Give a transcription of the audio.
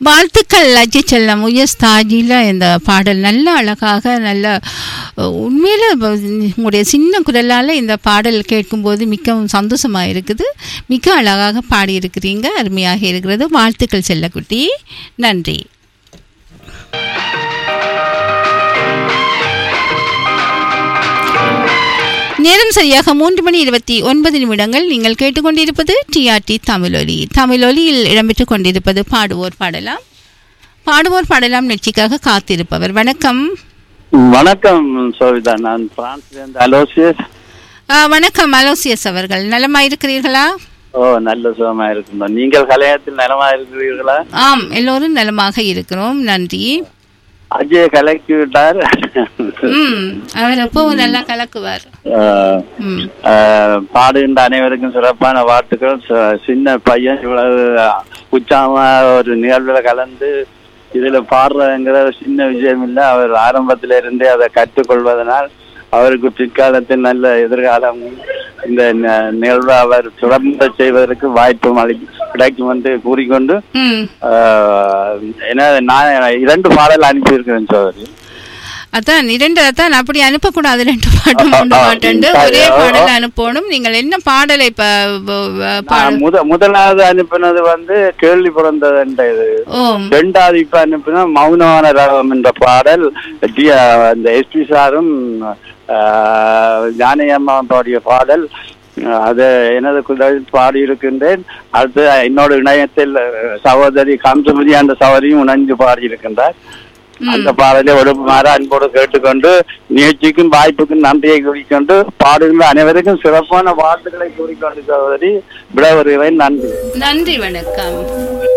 வாழ்த்துக்கள் அஜய் செல்லம் உயஸ் தாஜில இந்த பாடல் நல்ல அழகாக நல்ல அஹ், உண்மையில வ- உங்களுடைய சின்ன குரலால் இந்த பாடல் கேட்கும்போது மிகவும் சந்தோஷமாக இருக்குது மிக அழகாக பாடியிருக்கிறீங்க அருமையாக இருக்கிறது வாழ்த்துக்கள் செல்லக்குட்டி நன்றி நேரம் சரியாக மூன்று மணி இருபத்தி ஒன்பது நிமிடங்கள் நீங்கள் கேட்டுக்கொண்டிருப்பது டிஆர்டி தமிழொலி தமிழொலியில் இடம்பெற்றுக் கொண்டிருப்பது பாடுவோர் பாடலாம் பாடுவோர் பாடலாம் நிகழ்ச்சிக்காக காத்திருப்பவர் வணக்கம் வணக்கம் சோவிதா நான் பிரான்ஸ்ல இருந்து அலோசியஸ் ஆ, வணக்கம் அலோசியஸ் அவர்கள் நலமா இருக்கிறீர்களா ஓ நல்ல சுகமா இருக்கின்றோம் நீங்கள் கலையத்தில் நலமா இருக்கிறீர்களா ஆம் எல்லோரும் நலமாக இருக்கிறோம் நன்றி அஜய் கலக்கி விட்டார் ம் அவர் எப்பவும் நல்லா கலக்குவார் ஆஹ், ம் ஆஹ், பாடுகின்ற அனைவருக்கும் சிறப்பான வாழ்த்துக்கள் ச- சின்ன பையன் இவ்வளவு உற்சாகமா ஒரு நிகழ்வுல கலந்து இதுல பாடுறதுங்கிற சின்ன விஷயம் இல்லை அவர் ஆரம்பத்தில இருந்தே அதை கற்றுக்கொள்வதனால் அவருக்கு பிற்காலத்தில் நல்ல எதிர்காலம் இந்த ந- நிகழ்வை அவர் தொடர்ந்து செய்வதற்கு வாய்ப்பும் அளி கிடைக்கும் என்று கூறிக்கொண்டு ம் ஆஹ், ஏன்னா நான் இரண்டு பாடல் அனுப்பியிருக்கிறேன் சோதரி அதான் இரண்டு அதான் அப்படி அனுப்பக்கூடாது ரெண்டு பாட்டும் மூன்று பாட்டு ஒரே பாடல் அனுப்பணும் நீங்கள் என்ன பாடலை இப்ப வ- வ- பா- நான் முத முதலாவது அனுப்பினது வந்து கேள்வி பிறந்தது என்ற இது ஓ ரெண்டாவது இப்ப அனுப்பினா மௌனமான ராகம் என்ற பாடல் டி- இந்த எஸ்பி சாரும் ஞானயம்மா பாடிய பாடல் அஹ், அது எனது குரலில் பாடி இருக்கின்றேன் அடுத்து என்னோட இணையத்தில் அஹ், சகோதரி கம்சபதி அந்த சகோதரியும் உணர்ந்து பாடி இருக்கின்றார் அந்த பாடலை ஒழுங்குமாறு அன்போடு கேட்டுக்கொண்டு நிகழ்ச்சிக்கும் வாய்ப்புக்கும் நன்றியை கூறிக்கொண்டு பாடுகின்ற அனைவருக்கும் சிறப்பான வாழ்த்துக்களை கூறிக்கொண்டு சகோதரி விட வருகிறேன் நன்றி நன்றி வணக்கம்